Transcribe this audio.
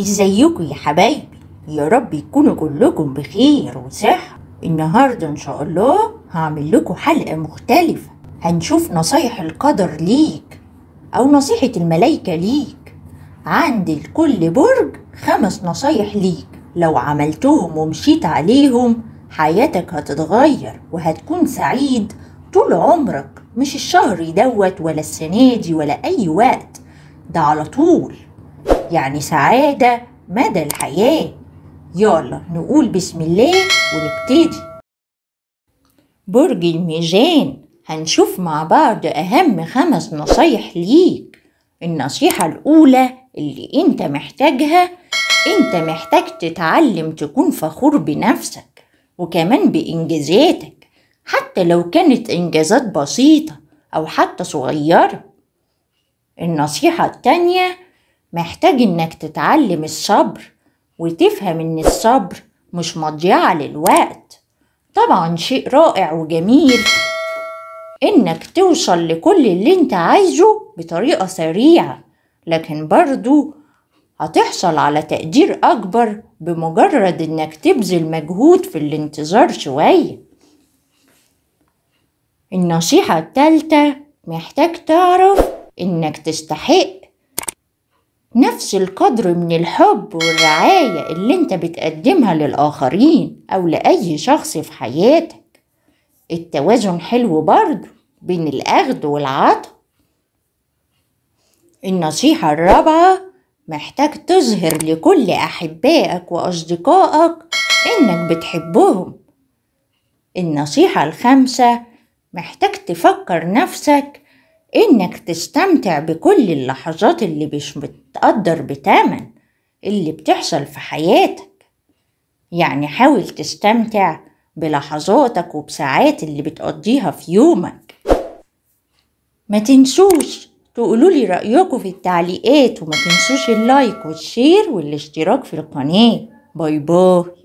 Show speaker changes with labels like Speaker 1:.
Speaker 1: ازيكم يا حبايبي يا رب يكونوا كلكم بخير وصحة النهاردة ان شاء الله هعمل لكم حلقة مختلفة هنشوف نصايح القدر ليك او نصيحة الملايكة ليك عند لكل برج خمس نصايح ليك لو عملتهم ومشيت عليهم حياتك هتتغير وهتكون سعيد طول عمرك مش الشهر دوت ولا السنة دي ولا أي وقت ده على طول يعني سعادة مدى الحياة يلا نقول بسم الله ونبتدي برج الميزان هنشوف مع بعض أهم خمس نصايح ليك النصيحة الأولى اللي أنت محتاجها أنت محتاج تتعلم تكون فخور بنفسك وكمان بإنجازاتك حتى لو كانت إنجازات بسيطة أو حتى صغيرة النصيحة التانية محتاج إنك تتعلم الصبر وتفهم إن الصبر مش مضيعة للوقت طبعا شيء رائع وجميل إنك توصل لكل اللي أنت عايزه بطريقة سريعة لكن برضو هتحصل على تقدير أكبر بمجرد إنك تبذل مجهود في الانتظار شوية النصيحة التالتة محتاج تعرف إنك تستحق نفس القدر من الحب والرعاية اللي انت بتقدمها للآخرين أو لأي شخص في حياتك التوازن حلو برضه بين الأخذ والعطاء النصيحة الرابعة محتاج تظهر لكل أحبائك وأصدقائك إنك بتحبهم النصيحة الخامسة محتاج تفكر نفسك إنك تستمتع بكل اللحظات اللي مش بتقدر بتمن اللي بتحصل في حياتك يعني حاول تستمتع بلحظاتك وبساعات اللي بتقضيها في يومك ما تنسوش تقولوا لي رأيكم في التعليقات وما تنسوش اللايك والشير والاشتراك في القناة باي باي